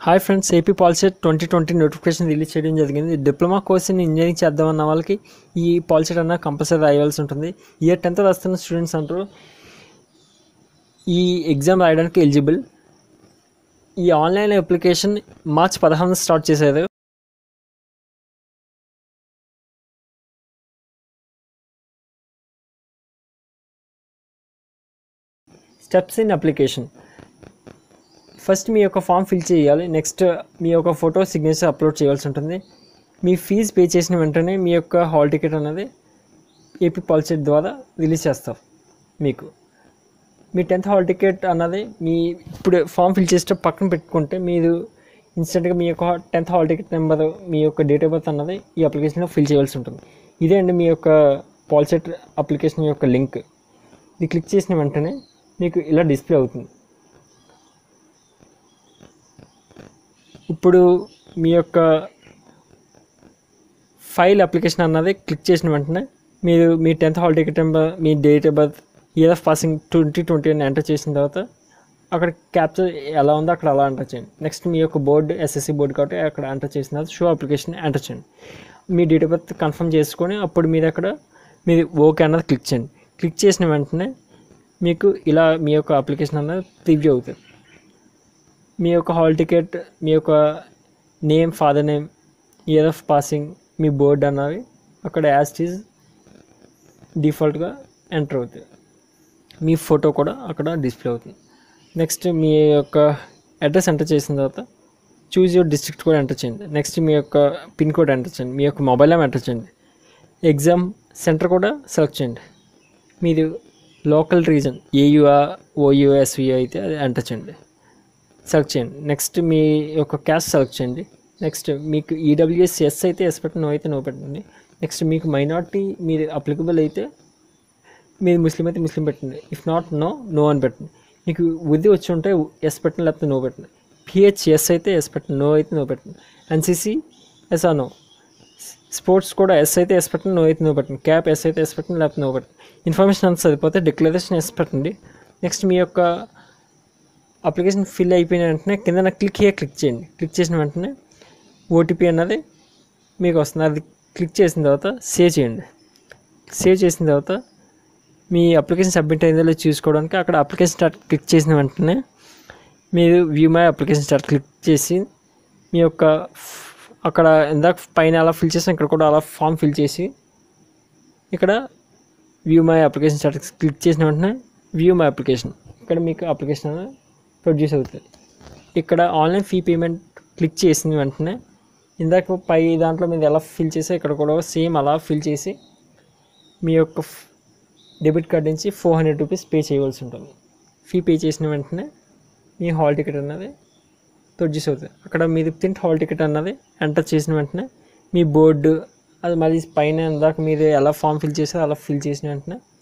hi friends AP Polycet twenty twenty notification release చేయడం జరిగింది diploma course in engineering చేద్దామన్న వాళ్ళకి ఈ పాలిసెట్ అన్న కంపల్సరీ రాయవలసి ఉంటుంది ఇయర్ టెన్త్ రాస్తున్న స్టూడెంట్స్ అంటారు ఈ ఎగ్జామ్ రాయడానికి ఎలిజిబుల్ ఈ ఆన్లైన్ అప్లికేషన్ మార్చ్ పదహారున స్టార్ట్ చేశారు స్టెప్స్ ఇన్ అప్లికేషన్ ఫస్ట్ మీ యొక్క ఫామ్ ఫిల్ చేయాలి నెక్స్ట్ మీ యొక్క ఫోటో సిగ్నేచర్ అప్లోడ్ చేయాల్సి ఉంటుంది మీ ఫీజు పే చేసిన వెంటనే మీ యొక్క హాల్ టికెట్ అనేది ఏపీ పాలిసెట్ ద్వారా రిలీజ్ చేస్తారు మీకు మీ టెన్త్ హాల్ టికెట్ అన్నది మీ ఇప్పుడు ఫామ్ ఫిల్ చేసే పక్కన పెట్టుకుంటే మీరు ఇన్స్టెంట్గా మీ యొక్క టెన్త్ హాల్ టికెట్ నెంబర్ మీ యొక్క డేట్ ఆఫ్ బర్త్ అన్నది ఈ అప్లికేషన్లో ఫిల్ చేయాల్సి ఉంటుంది ఇదే అండి మీ యొక్క పాలిసెట్ అప్లికేషన్ యొక్క లింక్ ఇది క్లిక్ చేసిన వెంటనే మీకు ఇలా డిస్ప్లే అవుతుంది ఇప్పుడు మీ యొక్క ఫైల్ అప్లికేషన్ అన్నది క్లిక్ చేసిన వెంటనే మీరు మీ టెన్త్ హాల్ టికెట్ నెంబర్ మీ date of birth year of passing twenty twenty అని ఎంటర్ చేసిన తర్వాత అక్కడ క్యాప్చర్ ఎలా ఉందో అక్కడ అలా ఎంటర్ చేయండి నెక్స్ట్ మీ యొక్క బోర్డు ఎస్ఎస్సి బోర్డు కాబట్టి అక్కడ ఎంటర్ చేసిన తర్వాత షో అప్లికేషన్ ఎంటర్ చేయండి మీ డేట్ ఆఫ్ బర్త్ కన్ఫర్మ్ చేసుకొని అప్పుడు మీరు అక్కడ మీరు ఓకే అన్నది క్లిక్ చేయండి క్లిక్ చేసిన వెంటనే మీకు ఇలా మీ యొక్క అప్లికేషన్ అన్నది ప్రివ్యూ అవుతుంది మీ యొక్క హాల్ టికెట్ మీ యొక్క name father name year of passing మీ బోర్డ్ అన్నవి అక్కడ యాజ్ ఈజ్ డిఫాల్ట్గా ఎంటర్ అవుతుంది మీ ఫోటో కూడా అక్కడ డిస్ప్లే అవుతుంది నెక్స్ట్ మీ యొక్క అడ్రస్ ఎంటర్ చేసిన తర్వాత చూజ్ యువర్ డిస్ట్రిక్ట్ కూడా ఎంటర్ చేయండి నెక్స్ట్ మీ యొక్క పిన్ కోడ్ ఎంటర్ చేయండి మీ యొక్క మొబైల్ నెంబర్ ఎంటర్ చేయండి ఎగ్జామ్ సెంటర్ కూడా సెలెక్ట్ చేయండి మీరు లోకల్ రీజన్ ఏయుఆ ఓయుఎస్విఓ అయితే అది ఎంటర్ చేయండి సెలెక్ట్ చేయండి నెక్స్ట్ మీ యొక్క క్యాస్ట్ సెలెక్ట్ చేయండి నెక్స్ట్ మీకు ఈడబ్ల్యూఎస్ ఎస్ అయితే ఎస్ పెట్టండి నో అయితే నో పెట్టండి నెక్స్ట్ మీకు మైనార్టీ మీరు అప్లికబుల్ అయితే మీరు ముస్లిం అయితే ముస్లిం పెట్టండి ఇఫ్ నాట్ నో నో అని పెట్టండి మీకు ఉర్దీ వచ్చి ఉంటే ఎస్ పెట్టండి లేకపోతే నో పెట్టండి పిహెచ్ ఎస్ అయితే ఎస్ పెట్టండి నో అయితే నో పెట్టండి ఎన్సీసీ ఎస్ ఆ నో స్పోర్ట్స్ కూడా ఎస్ అయితే ఎస్ పెట్టండి నో అయితే నో పెట్టండి క్యాప్ ఎస్ అయితే ఎస్ పెట్టండి లేకపోతే నో పెట్టండి ఇన్ఫర్మేషన్ అంతా సరిపోతే డిక్లరేషన్ ఎస్ పెట్టండి నెక్స్ట్ మీ యొక్క అప్లికేషన్ ఫిల్ అయిపోయిన వెంటనే కింద క్లిక్ హియర్ క్లిక్ చేయండి క్లిక్ చేసిన వెంటనే ఓటీపీ అన్నది మీకు వస్తుంది అది క్లిక్ చేసిన తర్వాత సేవ్ చేయండి సేవ్ చేసిన తర్వాత మీ అప్లికేషన్ సబ్మిట్ అయిందో లేదో చూసుకోవడానికి అక్కడ అప్లికేషన్ స్టార్ట్ క్లిక్ చేసిన వెంటనే మీరు view my application start click చేసి మీ యొక్క ఫ్- అక్కడ ఇందాక పైన అలా ఫిల్ చేసిన ఇక్కడ కూడా అలా ఫామ్ ఫిల్ చేసి ఇక్కడ view my application start click చేసిన వెంటనే వ్యూ మై అప్లికేషన్ ఇక్కడ మీకు అప్లికేషన్ అనేది ప్రొడ్యూస్ అవుతుంది ఇక్కడ ఆన్లైన్ ఫీ పేమెంట్ క్లిక్ చేసిన వెంటనే ఇందాక పై దాంట్లో మీరు ఎలా ఫిల్ చేసి ఇక్కడ కూడా సేమ్ అలా ఫిల్ చేసి మీ యొక్క డెబిట్ కార్డ్ నుంచి ఫోర్ హండ్రెడ్ రూపీస్ పే చేయవలసి ఉంటుంది ఫీ పే చేసిన వెంటనే మీ హాల్ టికెట్ అన్నది ప్రొడ్యూస్ అవుతుంది అక్కడ మీరు ప్రింట్ హాల్ టికెట్ అన్నది ఎంటర్ చేసిన వెంటనే మీ బోర్డు అది మళ్ళీ పైన ఇందాక మీరు ఎలా ఫామ్ ఫిల్ చేసారో అలా ఫిల్ చేసిన వెంటనే